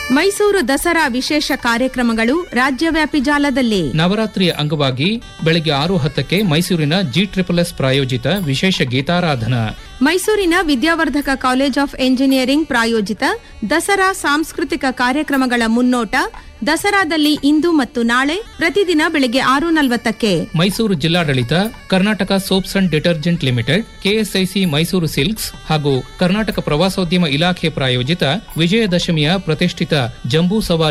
ಮೈಸೂರು ದಸರಾ ವಿಶೇಷ ಕಾರ್ಯಕ್ರಮಗಳು ರಾಜ್ಯವ್ಯಾಪಿ ಜಾಲದಲ್ಲಿ ನವರಾತ್ರಿಯ ಅಂಗವಾಗಿ ಬೆಳಗ್ಗೆ ಆರು ಹತ್ತಕ್ಕೆ ಮೈಸೂರಿನ ಜಿ ಟ್ರಿಪಲ್ ಎಸ್ ಪ್ರಾಯೋಜಿತ ವಿಶೇಷ ಗೀತಾರಾಧನಾ ಮೈಸೂರಿನ ವಿದ್ಯಾವರ್ಧಕ ಕಾಲೇಜ್ ಆಫ್ ಎಂಜಿನಿಯರಿಂಗ್ ಪ್ರಾಯೋಜಿತ ದಸರಾ ಸಾಂಸ್ಕೃತಿಕ ಕಾರ್ಯಕ್ರಮಗಳ ಮುನ್ನೋಟ ದಸರಾದಲ್ಲಿ ಇಂದು ಮತ್ತು ನಾಳೆ ಪ್ರತಿದಿನ ಬೆಳಗ್ಗೆ ಆರು ನಲವತ್ತಕ್ಕೆ ಮೈಸೂರು ಜಿಲ್ಲಾಡಳಿತ Karnataka Soaps and Detergent Limited KSIC Mysuru Silks ಹಾಗೂ ಕರ್ನಾಟಕ ಪ್ರವಾಸೋದ್ಯಮ ಇಲಾಖೆ ಪ್ರಾಯೋಜಿತ ವಿಜಯದಶಮಿಯ ಪ್ರತಿಷ್ಠಿತ ಜಂಬೂ ಸವಾರಿ